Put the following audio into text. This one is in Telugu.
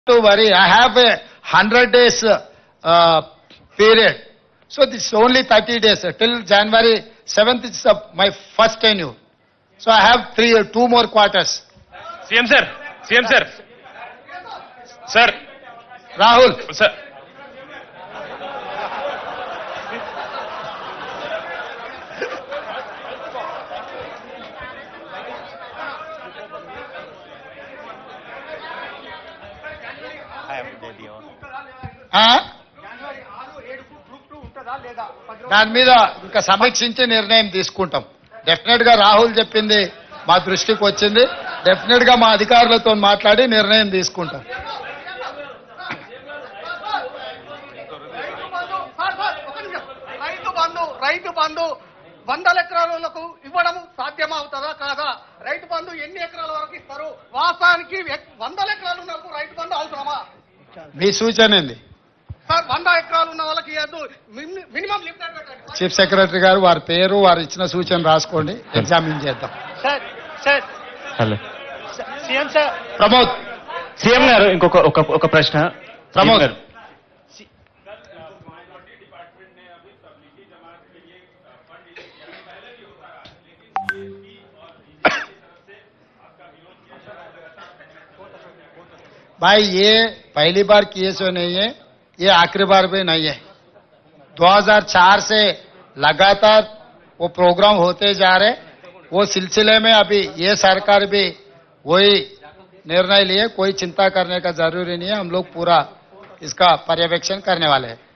to worry. I have a 100 days uh, period. So this is only 30 days. Till January 7th is uh, my first tenure. So I have three, two more quarters. CM sir CM sir sir Rahul, sir ఆ? దాని మీద ఇంకా సమీక్షించి నిర్ణయం తీసుకుంటాం డెఫినెట్ గా రాహుల్ చెప్పింది మా దృష్టికి వచ్చింది డెఫినెట్ గా మా అధికారులతో మాట్లాడి నిర్ణయం తీసుకుంటాం సార్, సార్, ఒక నిమిషం. రైతు బంధు రైతు బంధు వందల ఎకరాలకు ఇవ్వడం సాధ్యమవుతుందా కాదా రైతు బంధు ఎన్ని ఎకరాల వరకు ఇస్తారు వాస్తవానికి ఎక్- వందల ఎకరాలు ఉన్న వాళ్ళకు రైతు బంధు అవసరమా మీ సూచన ఏంది సార్ వంద ఎకరాలు ఉన్న వాళ్ళకి ఇవ్వద్దు మిని- మినిమం లిమిటెడ్ పెట్టండి చీఫ్ సెక్రటరీ గారు వారి పేరు వారు ఇచ్చిన సూచన రాసుకోండి ఎగ్జామిన్ చేద్దాం sir sir hello CM sir Pramod CM గారు ఇంకొక ఒక ఒక ప్రశ్న ప్రమోద్. సీఎం గారు. भाई ये पहली बार केस नहीं है ये आखिरी बार भी नहीं है 2004 से लगातार वो प्रोग्राम होते जा रहे वो सिलसिले में अभी ये सरकार भी वही निर्णय लिए कोई चिंता करने का जरूरी नहीं है हम लोग पूरा इसका पर्यवेक्षण करने वाले हैं